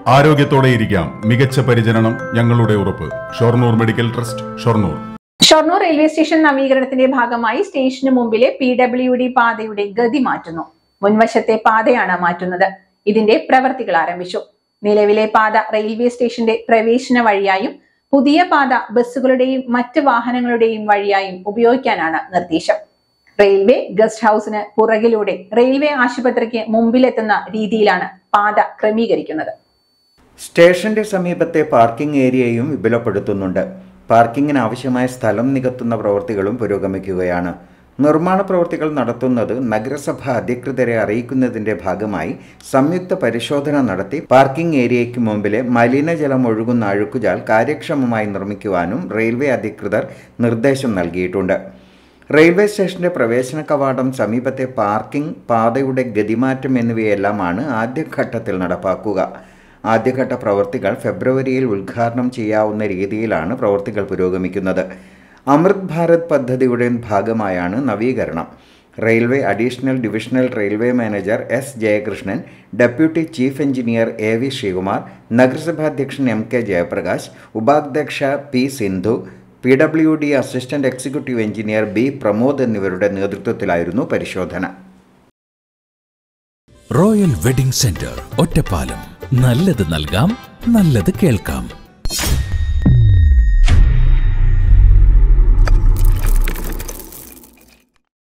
ആരോഗ്യത്തോടെ ഇരിക്കാം മികച്ച പരിചരണം ഞങ്ങളുടെ ഉറപ്പ് Shoranur medical trust Shoranur Shoranur railway station നവീകരണത്തിന്റെ ഭാഗമായി സ്റ്റേഷന് മുമ്പിലെ പി ഡബ്ല്യു ഡി പാതയുടെ ഗതി മാറ്റുന്നു മുൻവശത്തെ പാതയാണ് മാറ്റുന്നത് ഇതിന്റെ പ്രവർത്തികൾ ആരംഭിച്ചു നിലവിലെ പാത റെയിൽവേ സ്റ്റേഷന്റെ പ്രവേശന വഴിയായും പുതിയ പാത ബസ്സുകളുടെയും മറ്റ് വാഹനങ്ങളുടെയും വഴിയായും ഉപയോഗിക്കാനാണ് നിർദ്ദേശം റെയിൽവേ ഗസ്റ്റ് ഹൌസിന് പുറകിലൂടെ റെയിൽവേ ആശുപത്രിക്ക് മുമ്പിലെത്തുന്ന രീതിയിലാണ് പാത ക്രമീകരിക്കുന്നത് സ്റ്റേഷന്റെ സമീപത്തെ പാർക്കിംഗ് ഏരിയയും വിപുലപ്പെടുത്തുന്നുണ്ട് പാർക്കിങ്ങിന് ആവശ്യമായ സ്ഥലം നികത്തുന്ന പ്രവൃത്തികളും പുരോഗമിക്കുകയാണ് നിർമ്മാണ പ്രവൃത്തികൾ നടത്തുന്നത് നഗരസഭ അധികൃതരെ അറിയിക്കുന്നതിന്റെ ഭാഗമായി സംയുക്ത പരിശോധന നടത്തി പാർക്കിംഗ് ഏരിയയ്ക്ക് മുമ്പിലെ മലിനജലം ഒഴുകുന്ന അഴുക്കുചാൽ കാര്യക്ഷമമായി നിർമ്മിക്കുവാനും റെയിൽവേ അധികൃതർ നിർദ്ദേശം നൽകിയിട്ടുണ്ട് റെയിൽവേ സ്റ്റേഷന്റെ പ്രവേശന കവാടം സമീപത്തെ പാർക്കിംഗ് പാതയുടെ ഗതിമാറ്റം എന്നിവയെല്ലാമാണ് ആദ്യഘട്ടത്തിൽ നടപ്പാക്കുക ആദ്യഘട്ട പ്രവൃത്തികൾ ഫെബ്രുവരിയിൽ ഉദ്ഘാടനം ചെയ്യാവുന്ന രീതിയിലാണ് പ്രവൃത്തികൾ പുരോഗമിക്കുന്നത് അമൃത് ഭാരത് പദ്ധതിയുടെ ഭാഗമായാണ് നവീകരണം railway additional divisional railway manager S Jayakrishnan deputy chief engineer A V Sreekumar നഗരസഭാധ്യക്ഷൻ എം കെ ജയപ്രകാശ് ഉപാധ്യക്ഷ P Sindhu P W D assistant executive engineer B Pramod എന്നിവരുടെ നേതൃത്വത്തിലായിരുന്നു പരിശോധന റോയൽ വെഡിംഗ് സെന്റർ ഒറ്റപ്പാലം നല്ലത് നൽകാം നല്ലത് കേൾക്കാം